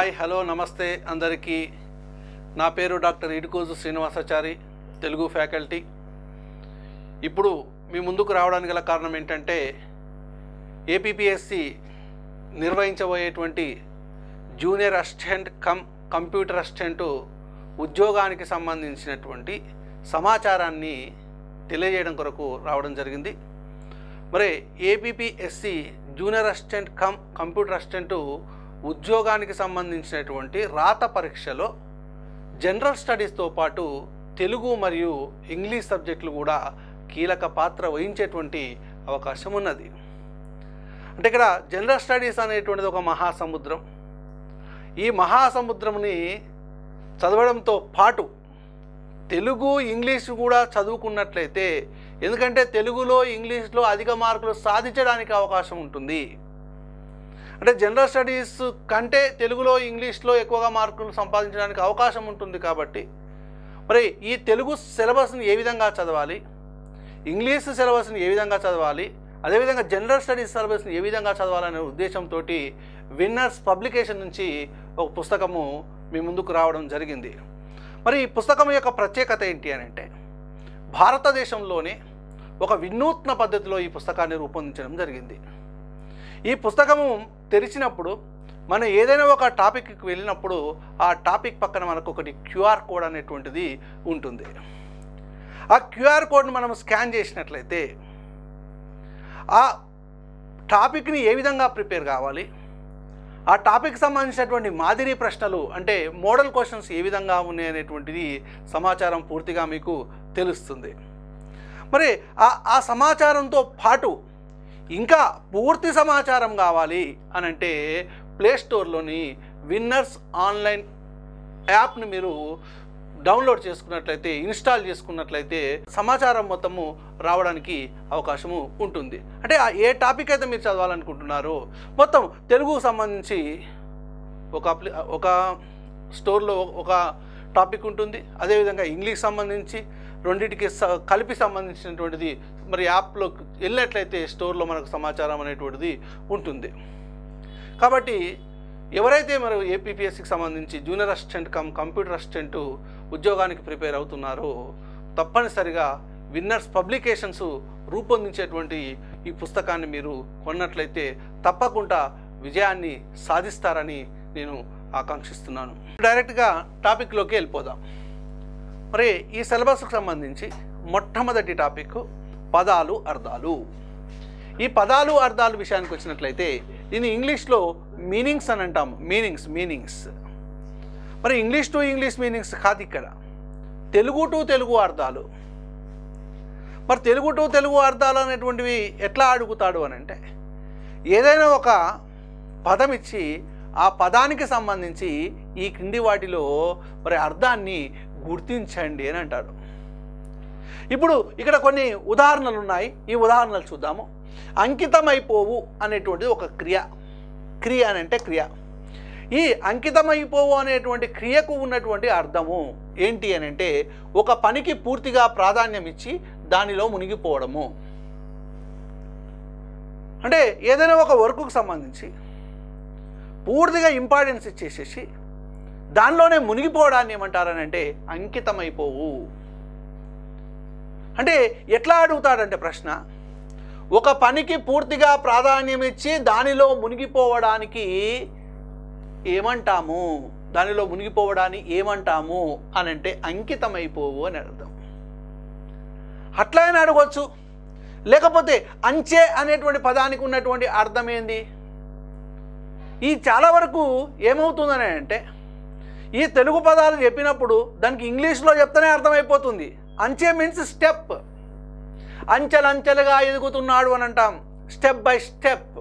hi hello నమస్తే అందరికీ నా పేరు డాక్టర్ ఇడుకోజు శ్రీనివాసాచారి తెలుగు ఫ్యాకల్టీ ఇప్పుడు మీ ముందుకు రావడానికి గల కారణం ఏంటంటే ఏపీపీఎస్సి నిర్వహించబోయేటువంటి junior assistant cum computer assistant ఉద్యోగానికి సంబంధించినటువంటి సమాచారాన్ని తెలియజేయడం కొరకు రావడం జరిగింది మరి APPSC junior assistant cum computer assistant ఉద్యోగానికి సంబంధించినటువంటి రాత పరీక్షలో జనరల్ స్టడీస్తో పాటు తెలుగు మరియు ఇంగ్లీష్ సబ్జెక్టులు కూడా కీలక పాత్ర వహించేటువంటి అవకాశం ఉన్నది అంటే ఇక్కడ జనరల్ స్టడీస్ అనేటువంటిది ఒక మహాసముద్రం ఈ మహాసముద్రంని చదవడంతో పాటు తెలుగు ఇంగ్లీష్ కూడా చదువుకున్నట్లయితే ఎందుకంటే తెలుగులో ఇంగ్లీష్లో అధిక మార్కులు సాధించడానికి అవకాశం ఉంటుంది అంటే జనరల్ స్టడీస్ కంటే తెలుగులో ఇంగ్లీష్లో ఎక్కువగా మార్కులు సంపాదించడానికి అవకాశం ఉంటుంది కాబట్టి మరి ఈ తెలుగు సిలబస్ని ఏ విధంగా చదవాలి ఇంగ్లీష్ సిలబస్ని ఏ విధంగా చదవాలి అదేవిధంగా జనరల్ స్టడీస్ సిలబస్ని ఏ విధంగా చదవాలనే ఉద్దేశంతో విన్నర్స్ పబ్లికేషన్ నుంచి ఒక పుస్తకము మీ ముందుకు రావడం జరిగింది మరి ఈ పుస్తకం యొక్క ప్రత్యేకత ఏంటి అని అంటే భారతదేశంలోనే ఒక వినూత్న పద్ధతిలో ఈ పుస్తకాన్ని రూపొందించడం జరిగింది ఈ పుస్తకము తెరిచినప్పుడు మనం ఏదైనా ఒక టాపిక్కి వెళ్ళినప్పుడు ఆ టాపిక్ పక్కన మనకు ఒకటి క్యూఆర్ కోడ్ అనేటువంటిది ఉంటుంది ఆ క్యూఆర్ కోడ్ని మనం స్కాన్ చేసినట్లయితే ఆ టాపిక్ని ఏ విధంగా ప్రిపేర్ కావాలి ఆ టాపిక్ సంబంధించినటువంటి మాదిరి ప్రశ్నలు అంటే మోడల్ క్వశ్చన్స్ ఏ విధంగా ఉన్నాయి అనేటువంటిది సమాచారం పూర్తిగా మీకు తెలుస్తుంది మరి ఆ ఆ సమాచారంతో పాటు ఇంకా పూర్తి సమాచారం కావాలి అని అంటే ప్లే స్టోర్లోని విన్నర్స్ ఆన్లైన్ యాప్ని మీరు డౌన్లోడ్ చేసుకున్నట్లయితే ఇన్స్టాల్ చేసుకున్నట్లయితే సమాచారం మొత్తము రావడానికి అవకాశము ఉంటుంది అంటే ఆ ఏ టాపిక్ అయితే మీరు చదవాలనుకుంటున్నారో మొత్తం తెలుగుకు సంబంధించి ఒక అప్లి ఒక స్టోర్లో ఒక టాపిక్ ఉంటుంది అదేవిధంగా ఇంగ్లీష్ సంబంధించి రెండింటికి స- కలిపి సంబంధించినటువంటిది మరి యాప్లో వెళ్ళినట్లయితే స్టోర్లో మనకు సమాచారం అనేటువంటిది ఉంటుంది కాబట్టి ఎవరైతే మరి ఏపీపీఎస్సికి సంబంధించి junior assistant cum computer assistant ఉద్యోగానికి ప్రిపేర్ అవుతున్నారో తప్పనిసరిగా విన్నర్స్ పబ్లికేషన్స్ రూపొందించేటువంటి ఈ పుస్తకాన్ని మీరు కొన్నట్లయితే తప్పకుండా విజయాన్ని సాధిస్తారని నేను ఆకాంక్షిస్తున్నాను డైరెక్ట్గా టాపిక్లోకి వెళ్ళిపోదాం మరి ఈ సిలబస్కి సంబంధించి మొట్టమొదటి టాపిక్ పదాలు అర్థాలు ఈ పదాలు అర్థాలు విషయానికి వచ్చినట్లయితే దీన్ని ఇంగ్లీష్లో మీనింగ్స్ అని అంటాము మీనింగ్స్ మీనింగ్స్ మరి ఇంగ్లీష్ టు ఇంగ్లీష్ మీనింగ్స్ కాదు ఇక్కడ తెలుగు టు తెలుగు అర్థాలు మరి తెలుగు టు తెలుగు అర్థాలు అనేటువంటివి ఎట్లా అడుగుతాడు అని అంటే ఏదైనా ఒక పదం ఇచ్చి ఆ పదానికి సంబంధించి ఈ క్రింది వాటిలో మరి అర్థాన్ని గుర్తించండి అని అంటాడు ఇప్పుడు ఇక్కడ కొన్ని ఉదాహరణలు ఉన్నాయి ఈ ఉదాహరణలు చూద్దాము అంకితమైపోవు అనేటువంటిది ఒక క్రియ క్రియ అని అంటే క్రియ ఈ అంకితమైపోవు అనేటువంటి క్రియకు ఉన్నటువంటి అర్థము ఏంటి అని అంటే ఒక పనికి పూర్తిగా ప్రాధాన్యం ఇచ్చి దానిలో మునిగిపోవడము అంటే ఏదైనా ఒక వర్క్కు సంబంధించి పూర్తిగా ఇంపార్టెన్స్ ఇచ్చేసేసి దానిలోనే మునిగిపోవడాన్ని ఏమంటారని అంటే అంకితమైపోవు అంటే ఎట్లా అడుగుతాడంటే ప్రశ్న ఒక పనికి పూర్తిగా ప్రాధాన్యం ఇచ్చి దానిలో మునిగిపోవడానికి ఏమంటాము దానిలో మునిగిపోవడాన్ని ఏమంటాము అని అంటే అంకితమైపోవు అని అర్థం అట్లయినా అడగవచ్చు లేకపోతే అంచె అనేటువంటి పదానికి ఉన్నటువంటి అర్థం ఏంది ఈ చాలా వరకు ఏమవుతుందని అంటే ఈ తెలుగు పదాలు చెప్పినప్పుడు దానికి ఇంగ్లీష్లో చెప్తేనే అర్థమైపోతుంది అంచె మీన్స్ స్టెప్ అంచెలంచెలుగా ఎదుగుతున్నాడు అని అంటాం స్టెప్ బై స్టెప్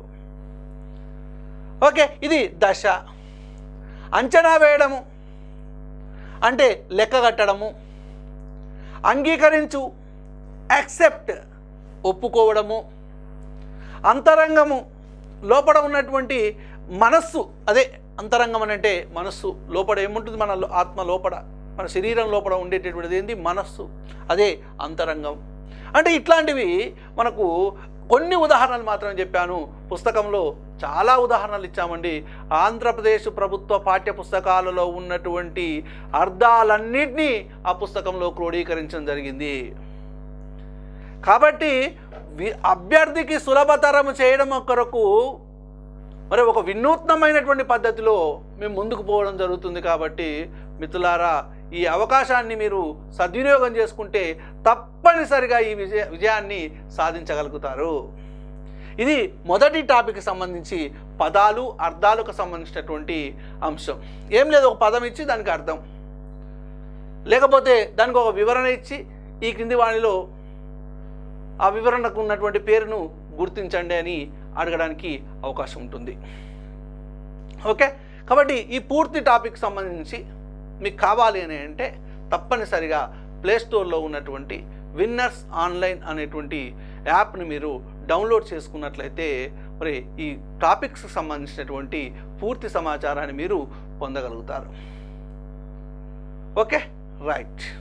ఓకే ఇది దశ అంచనా వేయడము అంటే లెక్క కట్టడము అంగీకరించు యాక్సెప్ట్ ఒప్పుకోవడము అంతరంగము లోపల ఉన్నటువంటి మనస్సు అదే అంతరంగం అని అంటే మనస్సు లోపల ఏముంటుంది మన లో- ఆత్మ లోపల మన శరీరం లోపల ఉండేటటువంటిది ఏంటి మనస్సు అదే అంతరంగం అంటే ఇట్లాంటివి మనకు కొన్ని ఉదాహరణలు మాత్రం చెప్పాను పుస్తకంలో చాలా ఉదాహరణలు ఇచ్చామండి ఆంధ్రప్రదేశ్ ప్రభుత్వ పాఠ్య పుస్తకాలలో ఉన్నటువంటి అర్థాలన్నింటినీ ఆ పుస్తకంలో క్రోడీకరించడం జరిగింది కాబట్టి వి- అభ్యర్థికి సులభతరం చేయడం కొరకు మరి ఒక వినూత్నమైనటువంటి పద్ధతిలో మేము ముందుకు పోవడం జరుగుతుంది కాబట్టి మిత్రులారా ఈ అవకాశాన్ని మీరు సద్వినియోగం చేసుకుంటే తప్పనిసరిగా ఈ విజయ విజయాన్ని సాధించగలుగుతారు ఇది మొదటి టాపిక్కి సంబంధించి పదాలు అర్థాలకు సంబంధించినటువంటి అంశం ఏం లేదు ఒక పదం ఇచ్చి దానికి అర్థం లేకపోతే దానికి ఒక వివరణ ఇచ్చి ఈ క్రింది వాణిలో ఆ వివరణకు ఉన్నటువంటి పేరును గుర్తించండి అని అడగడానికి అవకాశం ఉంటుంది ఓకే కాబట్టి ఈ పూర్తి టాపిక్ సంబంధించి మీకు కావాలి అని అంటే తప్పనిసరిగా ప్లేస్టోర్లో ఉన్నటువంటి విన్నర్స్ ఆన్లైన్ అనేటువంటి యాప్ని మీరు డౌన్లోడ్ చేసుకున్నట్లయితే మరి ఈ టాపిక్స్ సంబంధించినటువంటి పూర్తి సమాచారాన్ని మీరు పొందగలుగుతారు ఓకే రైట్